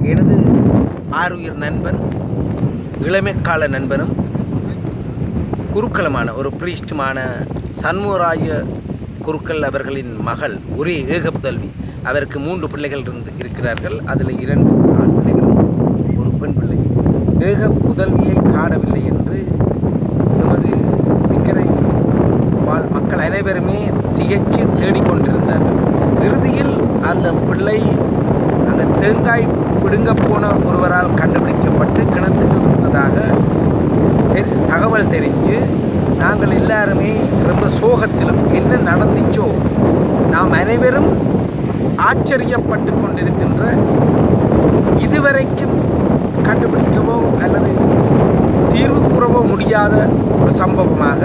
எனது ஆருயிர் நண்பன் இளமைக்கால நண்பனும் குருக்களமான ஒரு பிரீஸ்டுமான சண்முகராய குருக்கள் அவர்களின் மகள் ஒரே ஏக புதல்வி அவருக்கு மூன்று பிள்ளைகள் இருந்து இருக்கிறார்கள் அதில் இரண்டு ஆண் பிள்ளைகளும் ஒரு பெண் பிள்ளை ஏக புதல்வியை காணவில்லை என்று நமது திக்கரை வாழ் மக்கள் அனைவருமே திகைச்சு தேடிக்கொண்டிருந்தார்கள் இறுதியில் அந்த பிள்ளை அந்த தேங்காய் பிடுங்க போன ஒருவரால் கண்டுபிடிக்கப்பட்டு கிணத்துக்கு இருந்ததாக தெரி- தகவல் தெரிஞ்சு நாங்கள் எல்லாருமே ரொம்ப சோகத்திலும் என்ன நடந்துச்சோ நாம் அனைவரும் ஆச்சரியப்பட்டு கொண்டிருக்கின்ற இதுவரைக்கும் கண்டுபிடிக்கவோ அல்லது தீர்வு கூறவோ முடியாத ஒரு சம்பவமாக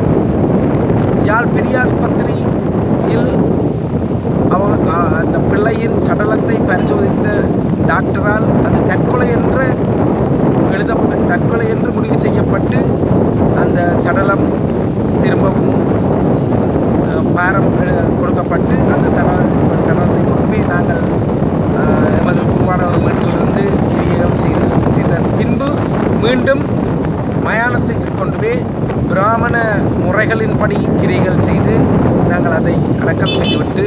யாழ் பெரியாஸ்பத்திரியில் அவ அ- அந்த பிள்ளையின் சடலத்தை பரிசோதித்த டாக்டரால் அது தற்கொலை என்ற எழுத தற்கொலை என்று முடிவு செய்யப்பட்டு அந்த சடலம் திரும்பவும் அஹ், பாரம் எடு- கொடுக்கப்பட்டு அந்த சட சடலத்தை கொண்டு போய் நாங்கள் அஹ், எமது குருவானவர் வீட்டிலிருந்து கிரியைகள் செய்து செய்த பின்பு மீண்டும் மயானத்துக்கு கொண்டு போய் பிராமண முறைகளின்படி கிரிகள் செய்து நாங்கள் அதை அடக்கம் செய்துவிட்டு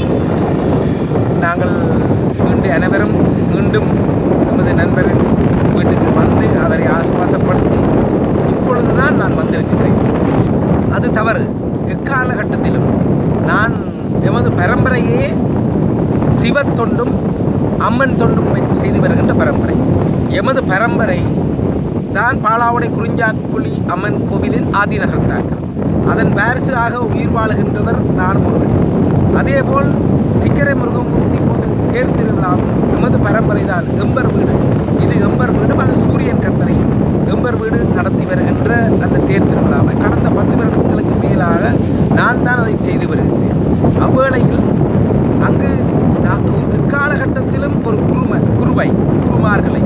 நாங்கள் மீண்டும் அனைவரும் மீண்டும் நமது நண்பரின் வீட்டுக்கு வந்து அவரை ஆசுவாசப்படுத்தி இப்பொழுதுதான் நான் வந்திருக்கின்றேன் அது தவறு எக்காலகட்டத்திலும் நான் எமது பரம்பரையே சிவத்தொண்டும் அம்மன் தொண்டும் வெ- செய்து வருகின்ற பரம்பரை எமது பரம்பரை தான் பாலாவுடை குறிஞ்சாக்குழி அம்மன் கோவிலின் ஆதிநகர்த்தார்கள் அதன் வாரிசாக உயிர் வாழுகின்றவர் நான் ஒருவர் அதேபோல் திக்கரை முருகமூர்த்தி போன்ற தேர் திருவிழாவும் எமது பரம்பரை தான் எம்பர் வீடு இது எம்பர் வீடும் அது சூரியன் கத்தரையும் எம்பர் வீடு நடத்தி வருகின்ற அந்த தேர் திருவிழாவை கடந்த பத்து வருடங்களுக்கு மேலாக நான் தான் அதை செய்து வருகின்றேன் அவ்வேளையில் அங்கு நான் எக்காலகட்டத்திலும் ஒரு குரும குருவை குருமார்களை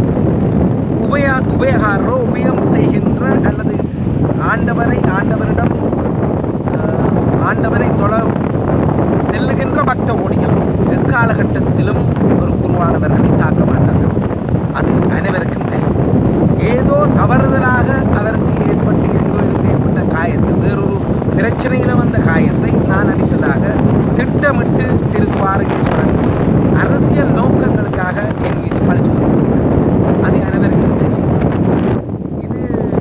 உபயா உபயகாரோ உபயம் செய்கின்ற அல்லது ஆண்டவரை ஆண்டவரிடம் ஆஹ், ஆண்டவரை தொழ செல்லுகின்ற பக்த ஓடியம் எக்காலகட்டத்திலும் ஒரு குருவானவர்களை தாக்க மாட்டார்கள் அது அனைவருக்கும் தெரியும் ஏதோ தவறுதலாக அவருக்கு ஏற்பட்டு எங்கோ இருந்து ஏற்பட்ட காயத்தை வேறொரு பிரச்சனையில் வந்த காயத்தை நான் அடித்ததாக திட்டமிட்டு திரு துவாரகேஸ்வரன் அரசியல் நோக்கங்களுக்காக என் மீது பழிச்சு கொண்டிருக்கிறார். அது அனைவருக்கும் தெரியும் இது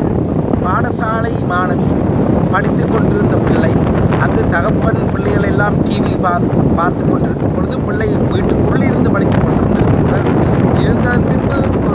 பாடசாலை மாணவி படித்து கொண்டிருந்த பிள்ளை அங்கு தகப்பன் பிள்ளைகள் எல்லாம் டிவி பார்த்து பார்த்து கொண்டிருக்கும் பொழுது பிள்ளை வீட்டுக்குள்ளே இருந்து படித்து கொண்டிருந்திருக்கிறார் இருந்த பின்பு ஒரு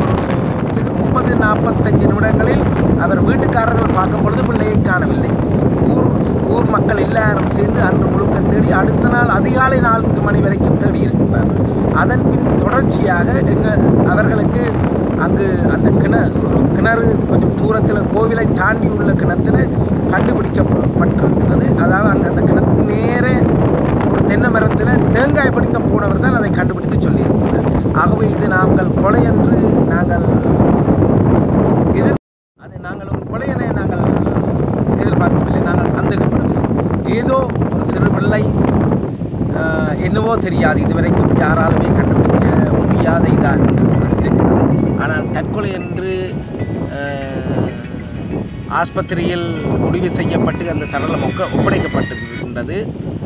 ஒரு முப்பது நாற்பத்தஞ்சு நிமிடங்களில் அவர் வீட்டுக்காரர்கள் பார்க்கும் பொழுது பிள்ளையை காணவில்லை ஊர் ஊர் மக்கள் எல்லாரும் சேர்ந்து அன்று முழுக்க தேடி அடுத்த நாள் அதிகாலை நான்கு மணி வரைக்கும் தேடி இருக்கின்றார் அதன் பின் தொடர்ச்சியாக எங்கள் அவர்களுக்கு அங்கு அந்த கிணறு ஒரு கிணறு கொஞ்சம் தூரத்தில் கோவிலை தாண்டி உள்ள கிணத்துல கண்டுபிடிக்கப்பட்டிருக்கிறது அதாவது அங்கே அந்த கிணத்துக்கு நேரே ஒரு தென்னை மரத்தில் தேங்காய் பிடிக்க போனவர் தான் அதை கண்டுபிடித்து சொல்லியிருக்கிறார் ஆகவே இது நாங்கள் கொலை என்று நாங்கள் எதிர் அது நாங்கள் ஒரு கொலையனை நாங்கள் எதிர்பார்க்கவில்லை நாங்கள் சந்தேகப்படவில்லை ஏதோ ஒரு சிறு பிள்ளை ஆஹ், என்னவோ தெரியாது இதுவரைக்கும் யாராலுமே கண்டுபிடிக்க முடியாத இதாக இருக்கிறது ஆனால் தற்கொலை என்று ஆஹ், ஆஸ்பத்திரியில் முடிவு செய்யப்பட்டு அந்த சடலம் ஒக்க ஒப்படைக்கப்பட்டிருக்கின்றது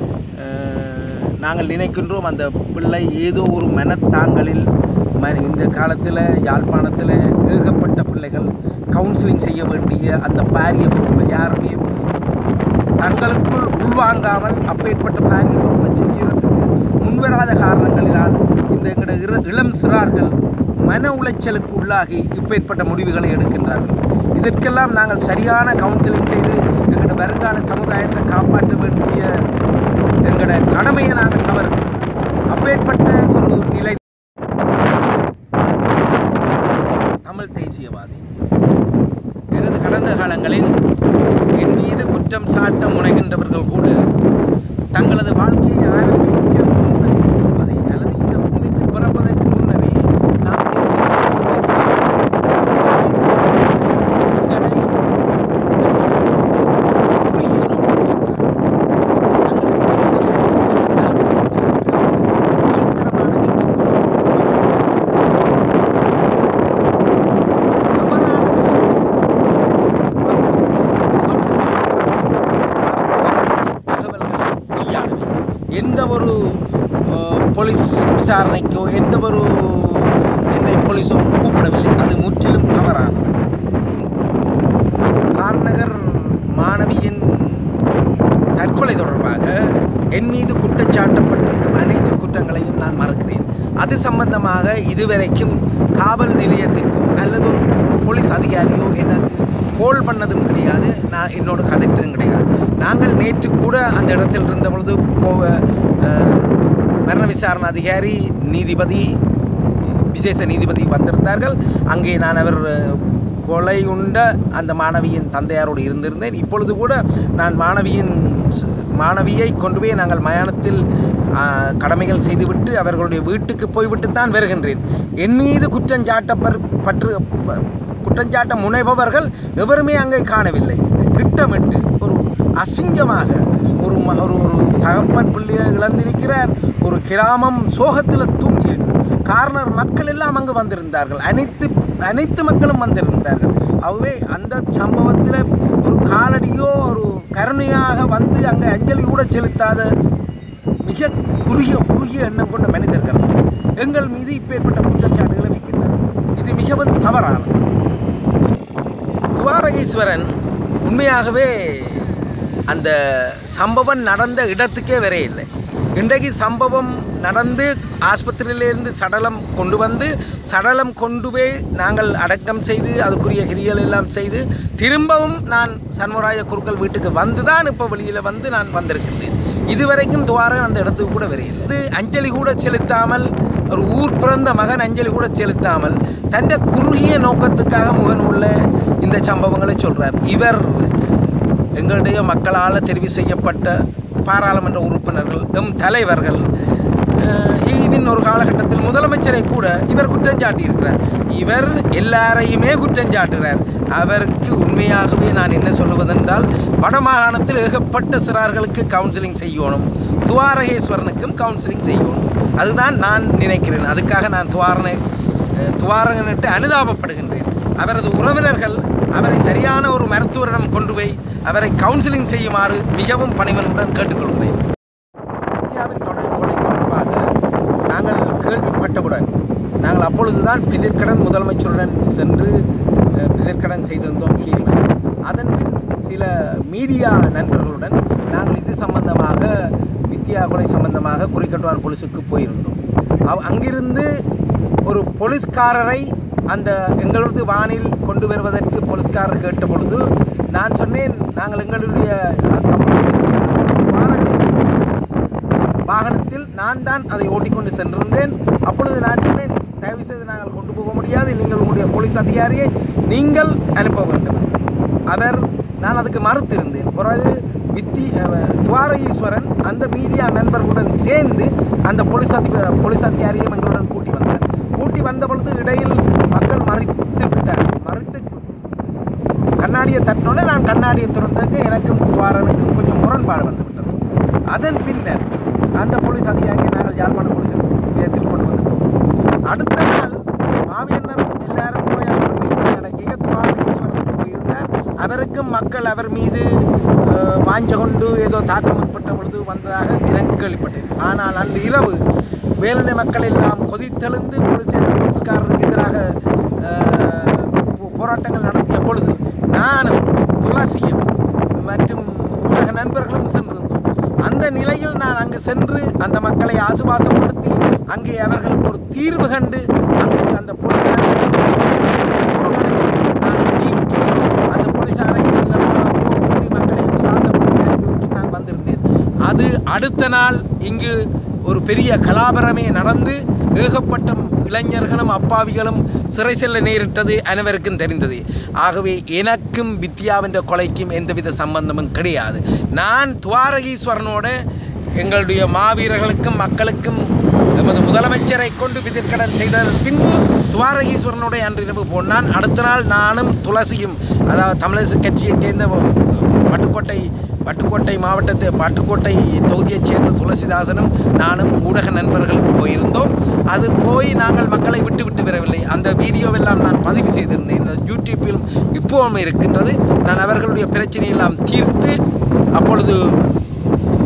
ஆஹ், நாங்கள் நினைக்கின்றோம் அந்த பிள்ளை ஏதோ ஒரு மனத்தாங்கலில் ம இந்த காலத்தில் யாழ்ப்பாணத்தில் ஏகப்பட்ட பிள்ளைகள் கவுன்சிலிங் செய்ய வேண்டிய அந்த பாரிய பொறுப்பை யாருமே தங்களுக்குள் உள்வாங்காமல் அப்பேற்பட்ட பாரிய பொறுப்பை செய்கிறதுக்கு முன்வராத காரணங்களினால் இந்த எங்களுடைய இர- இளம் சிறார்கள் மன உளைச்சலுக்கு உள்ளாகி இப்பேற்பட்ட முடிவுகளை எடுக்கின்றார்கள் இதற்கெல்லாம் நாங்கள் சரியான கவுன்சிலிங் செய்து எங்களுடைய வருங்கால சமுதாயத்தை காப்பாற்ற வேண்டிய எங்களோட கடமையை நாங்கள் தவறு அப்பேற்பட்ட ஒரு நிலை தமிழ் தேசியவாதி எனது கடந்த காலங்களில் என் மீது குற்றம் சாட்ட முனைகின்றவர்கள் கூட தங்களது வாழ்க்கையை ஆரம்பிக்க முன்னர் என்பதை அல்லது இந்த பூமிக்கு பிறப்பதற்கு முன்னரே நாம் தேசிய எங்களை எங்களை சிறு குறுகிய நோக்கங்களுக்காக தங்களது தேசிய அரசியலை பலப்படுத்துவதற்காக கீழ்த்தரமான எண்ணம் கொண்டு எந்த ஒரு அஹ், போலீஸ் விசாரணைக்கோ எந்த ஒரு என்னை போலீஸோ கூப்பிடவில்லை அது முற்றிலும் தவறானது கார்நகர் மாணவியின் தற்கொலை தொடர்பாக என் மீது குற்றச்சாட்டப்பட்டிருக்கும் அனைத்து குற்றங்களையும் நான் மறக்கிறேன் அது சம்பந்தமாக இதுவரைக்கும் காவல் நிலையத்திற்கோ அல்லது ஒரு போலீஸ் அதிகாரியோ எனக்கு கோல் பண்ணதும் கிடையாது நான் என்னோட கதைத்ததும் கிடையாது நாங்கள் நேற்று கூட அந்த இடத்தில் இருந்த பொழுது கோவ அஹ், மரண விசாரணை அதிகாரி நீதிபதி விசேஷ நீதிபதி வந்திருந்தார்கள் அங்கே நான் அவர் அஹ், கொலை உண்ட அந்த மாணவியின் தந்தையாரோடு இருந்திருந்தேன் இப்பொழுது கூட நான் மாணவியின் ஸ்- மாணவியை கொண்டு போய் நாங்கள் மயானத்தில் ஆஹ், கடமைகள் செய்துவிட்டு அவர்களுடைய வீட்டுக்கு போய்விட்டு தான் வருகின்றேன் என் மீது குற்றஞ்சாட்டப்பர் பற்று ப- குற்றஞ்சாட்ட முனைபவர்கள் எவருமே அங்கே காணவில்லை திட்டமிட்டு ஒரு அசிங்கமாக ஒரு ம- ஒரு ஒரு தகப்பன் பிள்ளையை இழந்து நிற்கிறார் ஒரு கிராமம் சோகத்தில் தூங்கி இருக்குது கார்னர் மக்கள் எல்லாம் அங்கு வந்திருந்தார்கள் அனைத்து அனைத்து மக்களும் வந்திருந்தார்கள் ஆகவே அந்த சம்பவத்தில் ஒரு காலடியோ ஒரு கருணையாக வந்து அங்கே அஞ்சலி கூட செலுத்தாத மிக குறுகிய குறுகிய எண்ணம் கொண்ட மனிதர்கள் எங்கள் மீது இப்பேற்பட்ட குற்றச்சாட்டுகளை வைக்கின்றனர் இது மிகவும் தவறானது துவாரகீஸ்வரன் உண்மையாகவே அந்த சம்பவம் நடந்த இடத்துக்கே வர இல்லை இன்றைக்கு சம்பவம் நடந்து ஆஸ்பத்திரியிலிருந்து சடலம் கொண்டு வந்து சடலம் கொண்டு போய் நாங்கள் அடக்கம் செய்து அதுக்குரிய கிரியல் எல்லாம் செய்து திரும்பவும் நான் சண்முராய குருக்கள் வீட்டுக்கு வந்து தான் இப்போ வெளியில் வந்து நான் வந்திருக்கின்றேன் இதுவரைக்கும் துவாரகன் அந்த இடத்துக்கு கூட வரையில்லை இது அஞ்சலி கூட செலுத்தாமல் ஒரு ஊர் பிறந்த மகன் அஞ்சலி கூட செலுத்தாமல் தൻ്റെ குறுகிய நோக்கத்துக்காக முகன் உள்ள இந்த சம்பவங்களை சொல்றார் இவர் எங்களுடைய மக்களால் தெரிவு செய்யப்பட்ட பாராளுமன்ற உறுப்பினர்கள் எம் தலைவர்கள் ஈவின் ஒரு காலகட்டத்தில் முதலமைச்சரை கூட இவர் குற்றம் சாட்டியிருக்கிறார் இவர் எல்லாரையுமே குற்றம் சாட்டுகிறார் அவருக்கு உண்மையாகவே நான் என்ன சொல்லுவதென்றால் வடமாகாணத்தில் ஏகப்பட்ட சிறார்களுக்கு கவுன்சிலிங் செய்யணும் துவாரகேஸ்வரனுக்கும் கவுன்சிலிங் செய்யணும் அதுதான் நான் நினைக்கிறேன் அதுக்காக நான் துவாரனை அஹ், துவாரகனிட்டு அனுதாபப்படுகின்றேன் அவரது உறவினர்கள் அவரை சரியான ஒரு மருத்துவரிடம் கொண்டு போய் அவரை கவுன்சிலிங் செய்யுமாறு மிகவும் பணிவனுடன் கேட்டுக்கொள்கிறேன் வித்யாவின் தொடர் கொலை தொடர்பாக நாங்கள் கேள்விப்பட்டவுடன் நாங்கள் அப்பொழுதுதான் பிதிர்க்கடன் முதலமைச்சருடன் சென்று அஹ், பிதிர்க்கடன் செய்திருந்தோம் கீழ்மலை அதன் பின் சில மீடியா நண்பர்களுடன் நாங்கள் இது சம்பந்தமாக வித்யா கொலை சம்பந்தமாக குறிக்கட்டுவான் போலீஸுக்கு போயிருந்தோம் அவ் அங்கிருந்து ஒரு போலீஸ்காரரை அந்த எங்களது வானில் கொண்டு வருவதற்கு போலீஸ்காரர் கேட்ட பொழுது நான் சொன்னேன் நாங்கள் எங்களுடைய துவாரகனின் வாகனத்தில் நான் தான் அதை ஓட்டிக்கொண்டு சென்றிருந்தேன் அப்பொழுது நான் சொன்னேன் தயவு செய்து நாங்கள் கொண்டு போக முடியாது நீங்கள் உங்களுடைய போலீஸ் அதிகாரியை நீங்கள் அனுப்ப வேண்டும் அவர் நான் அதுக்கு மறுத்திருந்தேன் பிறகு வித்தி அஹ், துவாரகீஸ்வரன் அந்த மீடியா நண்பர்களுடன் சேர்ந்து அந்த போலீஸ் அதி போலீஸ் அதிகாரியும் எங்களுடன் கூட்டி வந்தார் கூட்டி வந்த பொழுது இடையில் மக்கள் மறித்து விட்டார் மறித்து கண்ணாடியை தட்டினோடனே நான் கண்ணாடியை திறந்ததுக்கு எனக்கும் துவாரனுக்கும் கொஞ்சம் முரண்பாடு வந்து விட்டது அதன் பின்னர் அந்த போலீஸ் அதிகாரியை நாங்கள் யாழ்ப்பாண போலீஸ் நிலையத்தில் கொண்டு வந்து அடுத்த நாள் மாவியன்னர் எல்லாரும் போய் அங்கே ஒரு மீட்டிங் நடக்கிய துவாரகீஸ்வரன் போயிருந்தார் அவருக்கும் மக்கள் அவர் மீது அஹ், வாஞ்ச கொண்டு ஏதோ தாக்கம் ஏற்பட்ட பொழுது வந்ததாக எனக்கு கேள்விப்பட்டேன் ஆனால் அன்று இரவு வேலனை மக்கள் எல்லாம் கொதித்தெழுந்து போலீஸ் போலீஸ்காரருக்கு எதிராக அஹ், போ- போராட்டங்கள் நடத்திய பொழுது நானும் துளசியும் மற்றும் ஊடக நண்பர்களும் சென்றிருந்தோம் அந்த நிலையில் நான் அங்கு சென்று அந்த மக்களை ஆசுவாசப்படுத்தி அங்கே அவர்களுக்கு ஒரு தீர்வு கண்டு அங்கு அந்த போலீசாருக்கும் உறவுகளை நான் நீக்கி அந்த போலீசாரையும் இலவா போ- பண்ணி மக்களையும் சாந்தப்படுத்தி அனுப்பிவிட்டு நான் வந்திருந்தேன் அது அடுத்த நாள் இங்கு ஒரு பெரிய கலாபரமே நடந்து ஏகப்பட்ட இளைஞர்களும் அப்பாவிகளும் சிறை செல்ல நேரிட்டது அனைவருக்கும் தெரிந்தது ஆகவே எனக்கும் வித்யாவின் கொலைக்கும் எந்தவித சம்பந்தமும் கிடையாது நான் துவாரகீஸ்வரனோட எங்களுடைய மாவீரர்களுக்கும் மக்களுக்கும் எமது முதலமைச்சரை கொண்டு விதிர்க்கடன் செய்த பின்பு துவாரகீஸ்வரனுடைய அன்றிரவு போனான் அடுத்த நாள் நானும் துளசியும் அதாவது தமிழரசு கட்சியைச் சேர்ந்த பட்டுக்கோட்டை பட்டுக்கோட்டை மாவட்டத்து பட்டுக்கோட்டை தொகுதியைச் சேர்ந்த துளசிதாசனும் நானும் ஊடக நண்பர்களும் போயிருந்தோம் அது போய் நாங்கள் மக்களை விட்டு விட்டு வரவில்லை அந்த வீடியோவெல்லாம் நான் பதிவு செய்திருந்தேன் இந்த யூடியூப்பிலும் இப்போவும் இருக்கின்றது நான் அவர்களுடைய பிரச்சனையெல்லாம் தீர்த்து அப்பொழுது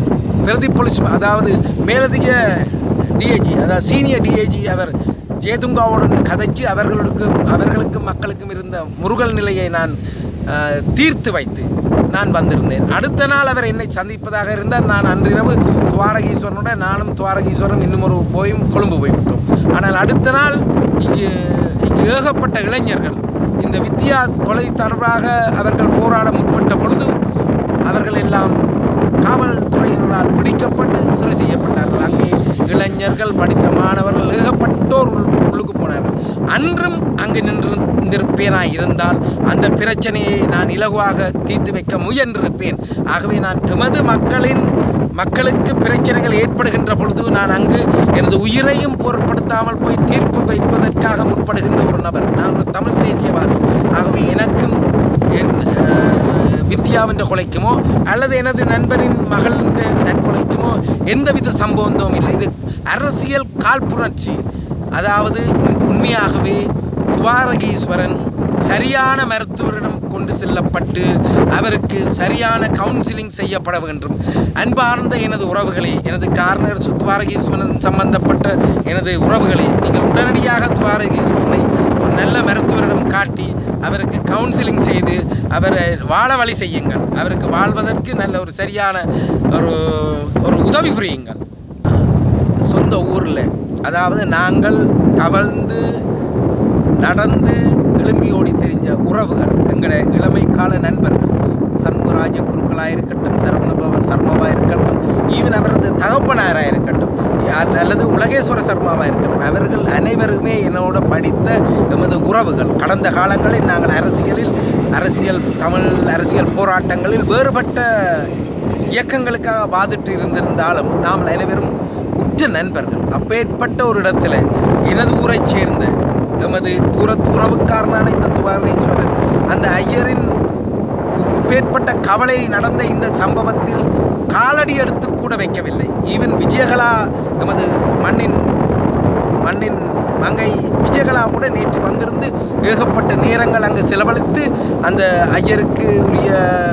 பிரதி போலீஸ் அதாவது மேலதிக டிஐஜி அதாவது சீனியர் டிஐஜி அவர் ஜேதுங்காவுடன் கதைச்சு அவர்களுக்கு அவர்களுக்கும் மக்களுக்கும் இருந்த முருகல் நிலையை நான் அஹ், தீர்த்து வைத்து நான் வந்திருந்தேன் அடுத்த நாள் அவர் என்னை சந்திப்பதாக இருந்தால் நான் அன்றிரவு துவாரகீஸ்வரனுடன் நானும் துவாரகீஸ்வரனும் இன்னும் ஒரு போயும் கொழும்பு போய்விட்டோம் ஆனால் அடுத்த நாள் இங்கு இங்கு ஏகப்பட்ட இளைஞர்கள் இந்த வித்தியா கொலை தொடர்பாக அவர்கள் போராட முற்பட்ட பொழுது அவர்கள் எல்லாம் காவல்துறையினரால் பிடிக்கப்பட்டு சிறை செய்யப்பட்டார்கள் அங்கே இளைஞர்கள் படித்த மாணவர்கள் ஏகப்பட்டோர் உள்- உள்ளுக்கு போனார்கள் அன்றும் அங்கு நின்று இருந்திருப்பேனாய் இருந்தால் அந்த பிரச்சனையை நான் இலகுவாக தீர்த்து வைக்க முயன்றிருப்பேன் ஆகவே நான் எமது மக்களின் மக்களுக்கு பிரச்சனைகள் ஏற்படுகின்ற பொழுது நான் அங்கு எனது உயிரையும் பொருட்படுத்தாமல் போய் தீர்ப்பு வைப்பதற்காக முற்படுகின்ற ஒரு நபர் நான் ஒரு தமிழ் தேசியவாதி ஆகவே எனக்கும் என் அஹ், வித்யாவின்ற கொலைக்குமோ அல்லது எனது நண்பரின் மகளின் தற்கொலைக்குமோ எந்தவித சம்பவமும் இல்லை இது அரசியல் காழ்ப்புணர்ச்சி அதாவது உண்- உண்மையாகவே துவாரகீஸ்வரன் சரியான மருத்துவரிடம் கொண்டு செல்லப்பட்டு அவருக்கு சரியான கவுன்சிலிங் செய்யப்பட வேண்டும் அன்பார்ந்த எனது உறவுகளே எனது கார்னர் சு- துவாரகீஸ்வரன் சம்பந்தப்பட்ட எனது உறவுகளே நீங்கள் உடனடியாக துவாரகீஸ்வரனை ஒரு நல்ல மருத்துவரிடம் காட்டி அவருக்கு கவுன்சிலிங் செய்து அவரை வாழ வழி செய்யுங்கள் அவருக்கு வாழ்வதற்கு நல்ல ஒரு சரியான ஒரு ஒரு உதவி புரியுங்கள் சொந்த ஊரில் அதாவது நாங்கள் தவழ்ந்து நடந்து எழும்பி ஓடி தெரிஞ்ச உறவுகள் எங்களோட இளமை கால நண்பர்கள் சண்முகராஜ குருக்களாக இருக்கட்டும் சரவணபவ சர்மாவாக இருக்கட்டும் ஈவன் அவரது தகப்பனாராக இருக்கட்டும் யார் அல்லது உலகேஸ்வர சர்மாவாக இருக்கட்டும் அவர்கள் அனைவருமே என்னோட படித்த எமது உறவுகள் கடந்த காலங்களில் நாங்கள் அரசியலில் அரசியல் தமிழ் அரசியல் போராட்டங்களில் வேறுபட்ட இயக்கங்களுக்காக வாதிட்டு இருந்திருந்தாலும் நாம் அனைவரும் உற்ற நண்பர்கள் அப்பேற்பட்ட ஒரு இடத்துல எனது ஊரைச் சேர்ந்த எமது தூரத்து உறவுக்காரனான இந்த துவாரீஸ்வரன் அந்த ஐயரின் இப்பேற்பட்ட கவலை நடந்த இந்த சம்பவத்தில் காலடி எடுத்து கூட வைக்கவில்லை ஈவன் விஜயகலா எமது மண்ணின் மண்ணின் மங்கை விஜயகலா கூட நேற்று வந்திருந்து ஏகப்பட்ட நேரங்கள் அங்கு செலவழித்து அந்த ஐயருக்கு உரிய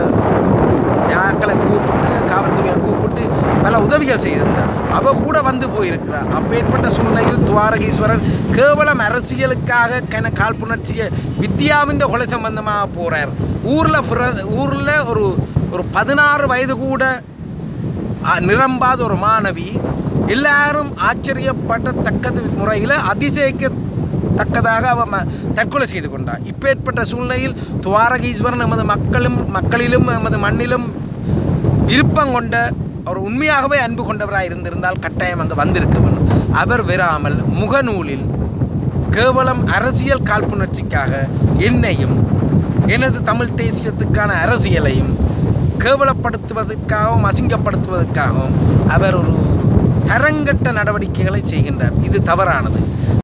யாக்களை கூப்பிட்டு காவல்துறையை கூப்பிட்டு பல உதவிகள் செய்திருந்தார் அவ கூட வந்து போயிருக்கிறார் அப்பேற்பட்ட சூழ்நிலையில் துவாரகீஸ்வரர் கேவலம் அரசியலுக்காக கன காழ்ப்புணர்ச்சியை வித்யாவின் கொலை சம்பந்தமாக போறார் ஊரில் பிற ஊரில் ஒரு ஒரு பதினாறு வயது கூட அ, நிரம்பாத ஒரு மாணவி எல்லாரும் ஆச்சரியப்படத்தக்கது முறையில் அதிசயிக்கத்தக்கதாக அவ ம- தற்கொலை செய்து கொண்டார் இப்பேற்பட்ட சூழ்நிலையில் துவாரகீஸ்வரன் நமது மக்களும் மக்களிலும் நமது மண்ணிலும் விருப்பம் கொண்ட அவர் உண்மையாகவே அன்பு கொண்டவராக இருந்திருந்தால் கட்டாயம் அங்கே வந்திருக்க வேண்டும் அவர் வெறாமல் முகநூலில் கேவலம் அரசியல் காழ்ப்புணர்ச்சிக்காக என்னையும் எனது தமிழ் தேசியத்துக்கான அரசியலையும் கேவலப்படுத்துவதற்காகவும் அசிங்கப்படுத்துவதற்காகவும் அவர் ஒரு தரங்கட்ட நடவடிக்கைகளை செய்கின்றார் இது தவறானது